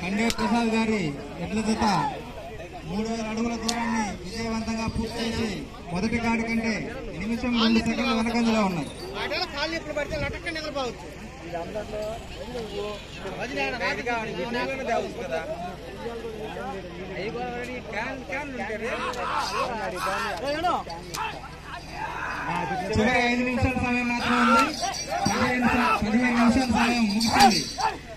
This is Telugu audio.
మండే ప్రసాద్ గారి ఎడ్ల జత మూడు వేల అడుగుల దూరాన్ని విజయవంతంగా పూర్తి చేసి మొదటి కాడి కంటే నిమిషం రెండు సెకండ్ల వెనకంజలో ఉన్నాయి వాటిలో కాళ్ళు ఎప్పుడు పడితే లటక్క నిలబడవచ్చు చివరి ఐదు నిమిషాల సమయం మాత్రమే ఉంది పదిహేను స- పదిహేను నిమిషాల సమయం ముగిసింది